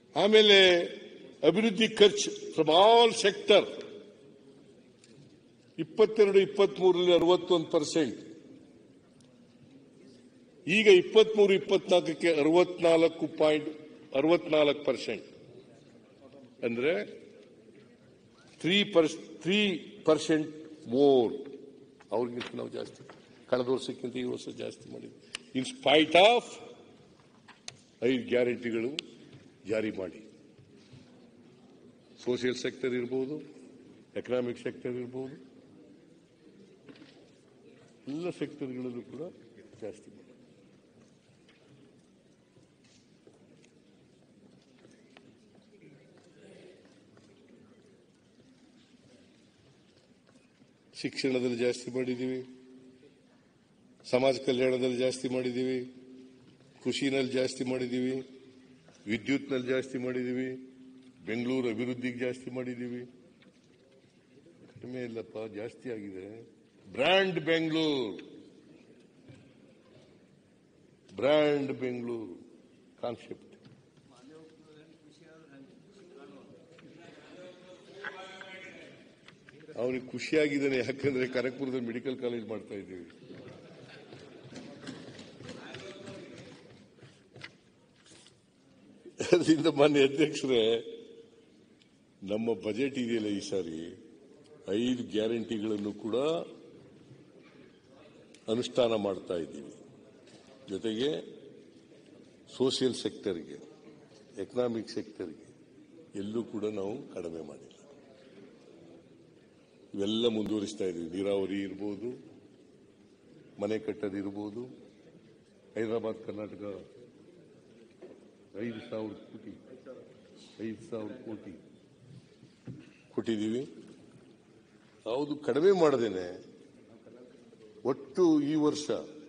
ಆಮೇಲೆ ಅಭಿವೃದ್ಧಿ ಖರ್ಚು ಫ್ರಮ್ ಆಲ್ ಸೆಕ್ಟರ್ ಇಪ್ಪತ್ತೆರಡು ಇಪ್ಪತ್ಮೂರರಲ್ಲಿ ಅರವತ್ತೊಂದು ಪರ್ಸೆಂಟ್ ಈಗ ಇಪ್ಪತ್ಮೂರು ಇಪ್ಪತ್ನಾಲ್ಕಕ್ಕೆ ಅರವತ್ನಾಲ್ಕು ಪಾಯಿಂಟ್ ಅರವತ್ನಾಲ್ಕು ಪರ್ಸೆಂಟ್ ಅಂದ್ರೆ three per three percent more ಅವ್ರಿಗಿಂತ ನಾವು ಜಾಸ್ತಿ ಕಳೆದ ವರ್ಷಕ್ಕಿಂತ ಈ ವರ್ಷ ಜಾಸ್ತಿ ಮಾಡಿದ್ವಿ ಇನ್ ಸ್ಪೈಟ್ ಆಫ್ ಐದು ಗ್ಯಾರಂಟಿಗಳು ಜಾರಿ ಮಾಡಿ ಸೋಷಿಯಲ್ ಸೆಕ್ಟರ್ ಇರ್ಬೋದು ಎಕನಾಮಿಕ್ ಸೆಕ್ಟರ್ ಇರ್ಬೋದು ಎಲ್ಲ ಸೆಕ್ಟರ್ಗಳಲ್ಲೂ ಕೂಡ ಜಾಸ್ತಿ ಮಾಡಿ ಶಿಕ್ಷಣದಲ್ಲಿ ಜಾಸ್ತಿ ಮಾಡಿದ್ದೀವಿ ಸಮಾಜ ಕಲ್ಯಾಣದಲ್ಲಿ ಜಾಸ್ತಿ ಮಾಡಿದ್ದೀವಿ ಕೃಷಿನಲ್ಲಿ ಜಾಸ್ತಿ ಮಾಡಿದ್ದೀವಿ ವಿದ್ಯುತ್ನಲ್ಲಿ ಜಾಸ್ತಿ ಮಾಡಿದ್ದೀವಿ ಬೆಂಗಳೂರು ಅಭಿವೃದ್ಧಿಗೆ ಜಾಸ್ತಿ ಮಾಡಿದ್ದೀವಿ ಕಡಿಮೆ ಇಲ್ಲಪ್ಪ ಜಾಸ್ತಿ ಆಗಿದೆ brand Bengaluru brand Bengaluru concept ಅವನಿಗೆ ಖುಷಿಯಾಗಿದ್ದಾನೆ ಯಾಕಂದ್ರೆ ಕನಕಪುರದಲ್ಲಿ ಮೆಡಿಕಲ್ ಕಾಲೇಜ್ ಮಾಡ್ತಾ ಇದ್ದೀವಿ ಅದರಿಂದ ಮಾನ್ಯ ಅಧ್ಯಕ್ಷರೇ ನಮ್ಮ ಬಜೆಟ್ ಇದೆಯಲ್ಲ ಈ ಸಾರಿ ಐದು ಗ್ಯಾರಂಟಿಗಳನ್ನು ಕೂಡ ಅನುಷ್ಠಾನ ಮಾಡ್ತಾ ಇದ್ದೀವಿ ಜೊತೆಗೆ ಸೋಷಿಯಲ್ ಸೆಕ್ಟರ್ಗೆ ಎಕನಾಮಿಕ್ ಸೆಕ್ಟರ್ಗೆ ಎಲ್ಲೂ ಕೂಡ ನಾವು ಕಡಿಮೆ ಮಾಡಿಲ್ಲ ಇವೆಲ್ಲ ಮುಂದುವರಿಸ್ತಾ ಇದ್ದೀವಿ ನೀರಾವರಿ ಇರ್ಬೋದು ಮನೆ ಕಟ್ಟೋದಿರ್ಬೋದು ಹೈದರಾಬಾದ್ ಕರ್ನಾಟಕ ಐದು ಸಾವಿರ ಕೋಟಿ ಐದು ಸಾವಿರ ಕೋಟಿ ಕೊಟ್ಟಿದ್ದೀವಿ ಯಾವುದು ಕಡಿಮೆ ಮಾಡದೇನೆ ಒಟ್ಟು ಈ ವರ್ಷ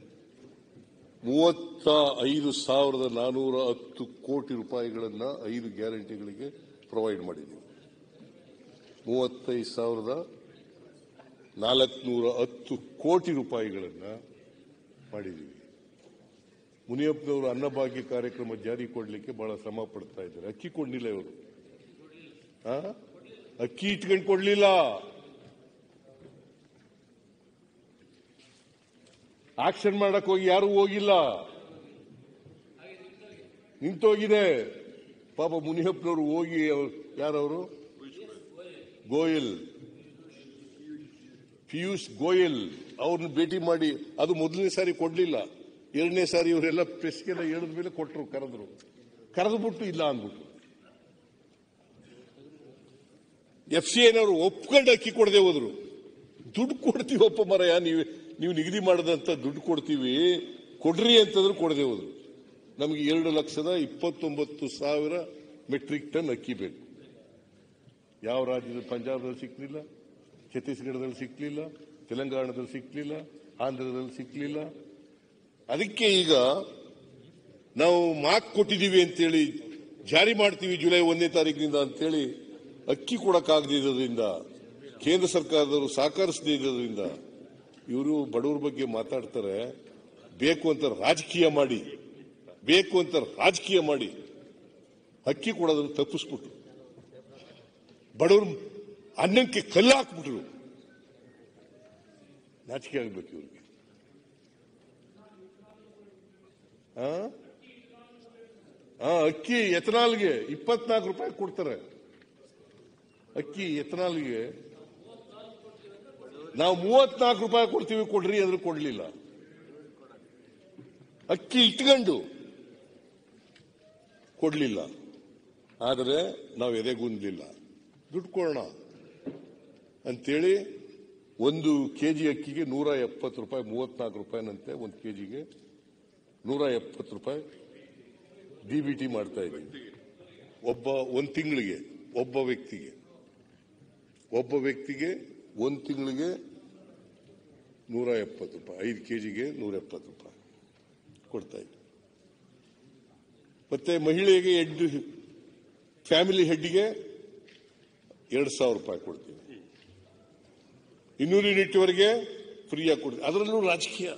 ಮೂವತ್ತ ಐದು ಸಾವಿರದ ನಾನೂರ ಹತ್ತು ಕೋಟಿ ರೂಪಾಯಿಗಳನ್ನ ಐದು ಗ್ಯಾರಂಟಿಗಳಿಗೆ ಪ್ರೊವೈಡ್ ಮಾಡಿದ್ದೀವಿ ಮೂವತ್ತೈದು ಸಾವಿರದ ನಾಲ್ಕುನೂರ ಹತ್ತು ಕೋಟಿ ರೂಪಾಯಿಗಳನ್ನ ಮಾಡಿದ್ದೀವಿ ಮುನಿಯಪ್ಪನವರು ಅನ್ನಭಾಗ್ಯ ಕಾರ್ಯಕ್ರಮ ಜಾರಿ ಕೊಡಲಿಕ್ಕೆ ಬಹಳ ಶ್ರಮ ಪಡ್ತಾ ಇದ್ದಾರೆ ಅಕ್ಕಿ ಕೊಡ್ಲಿಲ್ಲ ಇವರು ಆ? ಅಕ್ಕಿ ಇಟ್ಕೊಂಡು ಕೊಡ್ಲಿಲ್ಲ ಆಕ್ಷನ್ ಮಾಡಕ್ ಹೋಗಿ ಯಾರು ಹೋಗಿಲ್ಲ ನಿಂತೋಗಿದೆ ಪಾಪ ಮುನಿಯಪ್ಪನವರು ಹೋಗಿ ಅವ್ರು- ಯಾರವರು ಗೋಯಲ್ ಪಿಯೂಷ್ ಗೋಯಲ್ ಅವ್ರನ್ನ ಭೇಟಿ ಮಾಡಿ ಅದು ಮೊದಲನೇ ಸಾರಿ ಕೊಡ್ಲಿಲ್ಲ ಎರಡನೇ ಸಾರಿ ಇವರೆಲ್ಲ ಪ್ರೆಸ್ಗೆಲ್ಲ ಹೇಳಿದ ಮೇಲೆ ಕೊಟ್ಟರು ಕರೆದ್ರು ಕರೆದ್ಬಿಟ್ಟು ಇಲ್ಲ ಅಂದ್ಬಿಟ್ಟು ಎಫ್ ಸಿ ಐನವರು ಒಪ್ಕೊಂಡು ಅಕ್ಕಿ ಕೊಡದೆ ಹೋದ್ರು ದುಡ್ಡು ಕೊಡ್ತೀವಪ್ಪ ಮರಯ ನೀವು ನೀವು ನಿಗದಿ ಮಾಡದಂತ ದುಡ್ಡು ಕೊಡ್ತೀವಿ ಕೊಡ್ರಿ ಅಂತಂದ್ರು ಕೊಡದೆ ಹೋದ್ರು ನಮಗೆ ಎರಡು ಲಕ್ಷದ ಇಪ್ಪತ್ತೊಂಬತ್ತು ಸಾವಿರ ಮೆಟ್ರಿಕ್ ಟನ್ ಅಕ್ಕಿ ಬೇಕು ಯಾವ ರಾಜ್ಯದಲ್ಲಿ ಪಂಜಾಬದಲ್ಲಿ ಸಿಕ್ಲಿಲ್ಲ ಛತ್ತೀಸ್ಗಢದಲ್ಲಿ ಸಿಕ್ಲಿಲ್ಲ ತೆಲಂಗಾಣದಲ್ಲಿ ಸಿಕ್ಲಿಲ್ಲ ಆಂಧ್ರದಲ್ಲಿ ಸಿಕ್ಲಿಲ್ಲ ಅದಕ್ಕೆ ಈಗ ನಾವು ಮಾತು ಕೊಟ್ಟಿದ್ದೀವಿ ಅಂತೇಳಿ ಜಾರಿ ಮಾಡ್ತೀವಿ ಜುಲೈ ಒಂದನೇ ತಾರೀಕಿನಿಂದ ಅಂತೇಳಿ ಅಕ್ಕಿ ಕೊಡಕ್ಕಾಗದಿದ್ದರಿಂದ ಕೇಂದ್ರ ಸರ್ಕಾರದವರು ಸಹಕರಿಸದೇ ಇರೋದ್ರಿಂದ ಇವರು ಬಡವರ ಬಗ್ಗೆ ಮಾತಾಡ್ತಾರೆ ಬೇಕು ಅಂತ ರಾಜಕೀಯ ಮಾಡಿ ಬೇಕು ಅಂತ ರಾಜಕೀಯ ಮಾಡಿ ಅಕ್ಕಿ ಕೊಡೋದನ್ನು ತಪ್ಪಿಸ್ಬಿಟ್ರು ಬಡವರು ಅನ್ನಕ್ಕೆ ಕಲ್ಲು ಹಾಕ್ಬಿಟ್ರು ನಾಚಿಕೆ ಆಗ್ಬೇಕು ಇವ್ರಿಗೆ ಆ? ಆ, ಅಕ್ಕಿ ಎಥನಾಲ್ಗೆ ಇಪ್ಪತ್ನಾಲ್ಕು ರೂಪಾಯಿ ಕೊಡ್ತಾರೆ ಅಕ್ಕಿ ಎಥನಾಲ್ಗೆ ನಾವು ಮೂವತ್ನಾಲ್ಕು ರೂಪಾಯಿ ಕೊಡ್ತೀವಿ ಕೊಡ್ರಿ ಅಂದ್ರೆ ಕೊಡ್ಲಿಲ್ಲ ಅಕ್ಕಿ ಇಟ್ಕೊಂಡು ಕೊಡ್ಲಿಲ್ಲ ಆದರೆ ನಾವು ಎದೆಗುಂದಲಿಲ್ಲ ದುಡ್ಡು ಕೊಡೋಣ ಅಂತೇಳಿ ಒಂದು ಕೆಜಿ ಅಕ್ಕಿಗೆ ನೂರ ಎಪ್ಪತ್ತು ರೂಪಾಯಿ ಮೂವತ್ನಾಲ್ಕು ರೂಪಾಯಿನಂತೆ ಒಂದು ಕೆಜಿಗೆ ನೂರ ಎಪ್ಪತ್ತು ರೂಪಾಯಿ ಡಿಬಿಟಿ ಮಾಡ್ತಾ ಇದ್ದೀವಿ ಒಬ್ಬ ಒಂದು ತಿಂಗಳಿಗೆ ಒಬ್ಬ ವ್ಯಕ್ತಿಗೆ ಒಬ್ಬ ವ್ಯಕ್ತಿಗೆ ಒಂದು ತಿಂಗಳಿಗೆ ನೂರ ಎಪ್ಪತ್ತು ರೂಪಾಯಿ ಐದು ಕೆಜಿಗೆ ನೂರ ಎಪ್ಪತ್ತು ರೂಪಾಯಿ ಕೊಡ್ತಾ ಇದ್ದೀವಿ ಮತ್ತೆ ಮಹಿಳೆಗೆ ಹೆಡ್ ಫ್ಯಾಮಿಲಿ ಹೆಡ್ಗೆ ಎರಡು ಸಾವಿರ ರೂಪಾಯಿ ಕೊಡ್ತೀವಿ ಇನ್ನೂರು ಯೂನಿಟ್ವರೆಗೆ ಫ್ರೀಯಾಗಿ ಕೊಡ್ತೀವಿ ಅದರಲ್ಲೂ ರಾಜಕೀಯ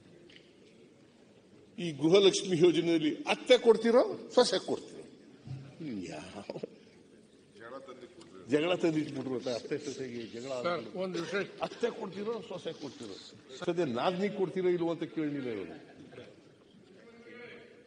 ಈ ಗೃಹಲಕ್ಷ್ಮಿ ಯೋಜನೆಯಲ್ಲಿ ಅತ್ತೆ ಕೊಡ್ತೀರೋ ಸೊಸೆ ಕೊಡ್ತೀರೋ ಯಾವ ಜಗಳ ತಂದಿಟ್ಬಿಟ್ರು ಅಂತ ಅಷ್ಟೇ ಸೊಸೆಗೆ ಜಗಳ ಸರ್ ಒಂದು ವಿಷಯ ಅತ್ತೆ ಕೊಡ್ತಿರೋ ಸೊಸೆ ಕೊಡ್ತಿರೋ ಸದ್ಯ ನಾದ್ನಿ ಕೊಡ್ತಿರೋ ಇಲ್ವೋ ಅಂತ ಕೇಳಲಿಲ್ಲ ಇವರು